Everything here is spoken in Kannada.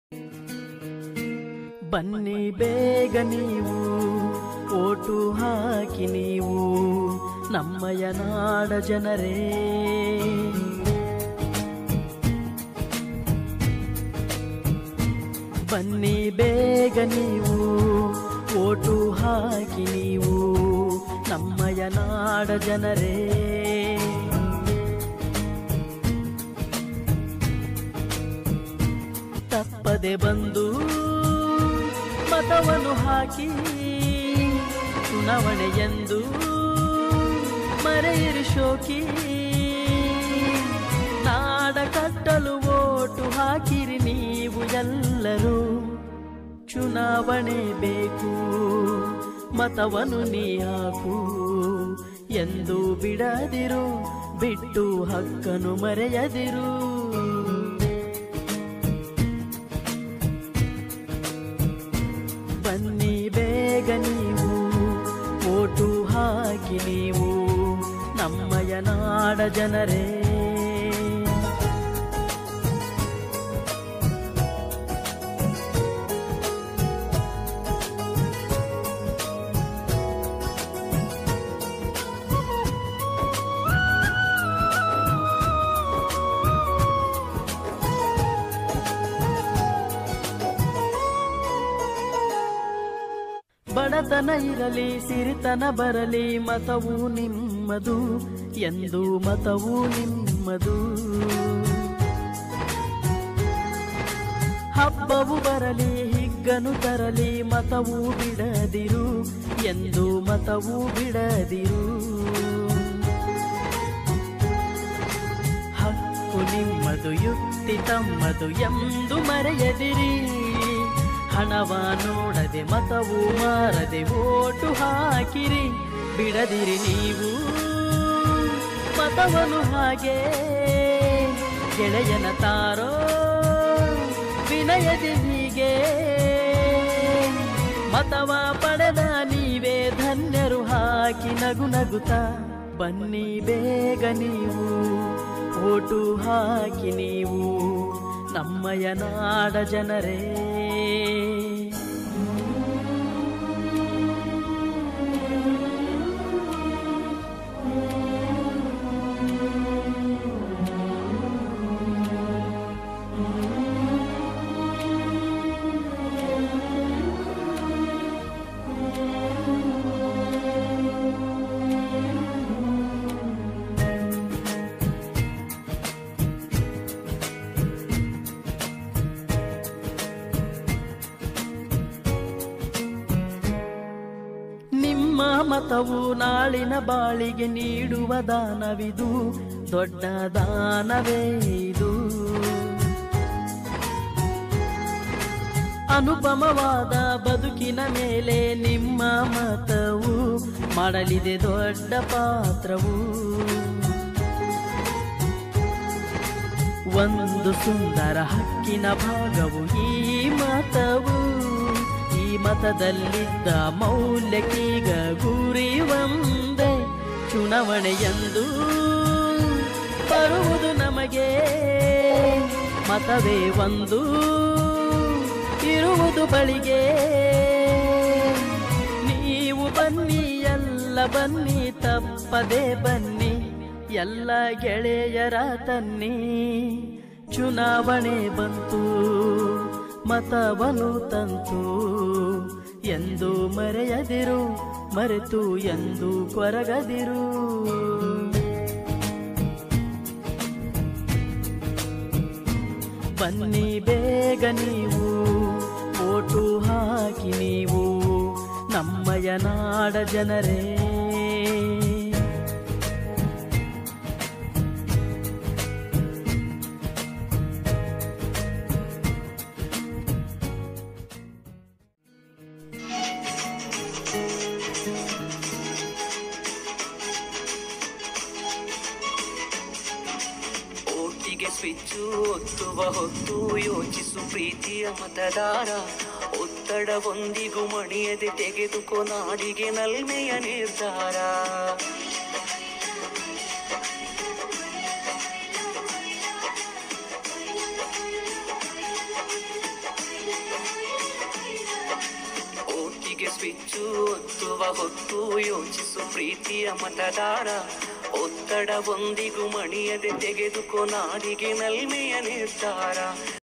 ಬನ್ನಿ ಬೇಗ ನೀವು ಓಟು ಹಾಕಿ ನೀವು ನಮ್ಮಯ ನಾಡ ಜನರೇ ಬನ್ನಿ ಬೇಗ ನೀವು ಓಟು ಹಾಕಿ ನೀವು ನಮ್ಮಯ ನಾಡ ಜನರೇ ತಪ್ಪದೆ ಬಂದು ಮತವನ್ನು ಹಾಕಿ ಚುನಾವಣೆಯೆಂದು ಮರೆಯಿರಿ ಶೋಕಿ ನಾಡ ಕಟ್ಟಲು ಓಟು ಹಾಕಿರಿ ನೀವು ಎಲ್ಲರೂ ಚುನಾವಣೆ ಬೇಕು ಮತವನ್ನು ನೀ ಹಾಕು ಎಂದು ಬಿಡದಿರು ಬಿಟ್ಟು ಹಕ್ಕನು ಮರೆಯದಿರು ಬನ್ನಿ ಬೇಗ ನೀವು ಓಟು ಹಾಕಿ ನೀವು ನಮ್ಮಯ ನಾಡ ಜನರೇ ಬಡತನ ಇರಲಿ ಸಿರಿತನ ಬರಲಿ ಮತವು ನಿಮ್ಮದು ಎಂದು ಮತವು ನಿಮ್ಮದು ಹಬ್ಬವು ಬರಲಿ ಹಿಗ್ಗನು ತರಲಿ ಮತವು ಬಿಡದಿರು ಎಂದು ಮತವು ಬಿಡದಿರು ಹಕ್ಕು ನಿಮ್ಮದು ಯುಕ್ತಿ ತಮ್ಮದು ಎಂದು ಮರೆಯದಿರಿ ಹಣವ ನೋಡದೆ ಮತವು ಮಾರದೆ ಓಟು ಹಾಕಿರಿ ಬಿಡದಿರಿ ನೀವು ಮತವನ್ನು ಹಾಗೆ ಗೆಳೆಯನ ತಾರೋ ವಿನಯದಿ ಹೀಗೆ ಮತವ ಪಡೆದ ನೀವೇ ಧನ್ಯರು ಹಾಕಿ ನಗು ನಗುತ್ತ ಬನ್ನಿ ಬೇಗ ನೀವು ಓಟು ಹಾಕಿ ನೀವು ನಮ್ಮಯ ನಾಡ ಜನರೇ ನಿಮ್ಮ ಮತವು ನಾಳಿನ ಬಾಳಿಗೆ ನೀಡುವ ದಾನವಿದು ದೊಡ್ಡ ದಾನವೇ ಇದು ಅನುಪಮವಾದ ಬದುಕಿನ ಮೇಲೆ ನಿಮ್ಮ ಮತವು ಮಾಡಲಿದೆ ದೊಡ್ಡ ಪಾತ್ರವು ಒಂದು ಸುಂದರ ಹಕ್ಕಿನ ಭಾಗವು ಈ ಮತವು ಈ ಮತದಲ್ಲಿದ್ದ ಮೌಲ್ಯಕ್ಕೀಗ ಗುರಿ ಒಂದೇ ಚುನಾವಣೆಯಂದು ಬರುವುದು ನಮಗೆ ಮತವೇ ಒಂದು ಇರುವುದು ಬಳಿಗೆ ನೀವು ಬನ್ನಿ ಎಲ್ಲ ಬನ್ನಿ ತಪ್ಪದೆ ಬನ್ನಿ ಎಲ್ಲ ಗೆಳೆಯರ ತನ್ನಿ ಚುನಾವಣೆ ಬಂತು ಮತವನು ತಂತು ಎಂದು ಮರೆಯದಿರು ಮರೆತು ಎಂದು ಕೊರಗದಿರು ಬನ್ನಿ ಬೇಗ ನೀವು ಓಟು ಹಾಕಿ ನೀವು ನಮ್ಮಯ ನಾಡ ಜನರೇ ಓಟಿಗೆ ಸ್ವಿಚ್ಚು ಒತ್ತುವ ಹೊತ್ತು ಯೋಚಿಸು ಪ್ರೀತಿಯ ಮತದಾರ ಒತ್ತಡವೊಂದಿಗೂ ಮಣಿಯದೆ ತೆಗೆದುಕೋ ನಾಡಿಗೆ ನಲ್ಮೆಯ ನಿರ್ಧಾರ ಓಟಿಗೆ ಸ್ವಿಚ್ಚು ಒತ್ತುವ ಹೊತ್ತು ಯೋಚಿಸು ಪ್ರೀತಿಯ ಮತದಾರ ಒತ್ತಡ ಒಂದಿಗೂ ಮಣಿಯದೆ ತೆಗೆದುಕೋ ನಾಡಿಗೆ ನಲ್ಮೆಯ ನಿರ್ಧಾರ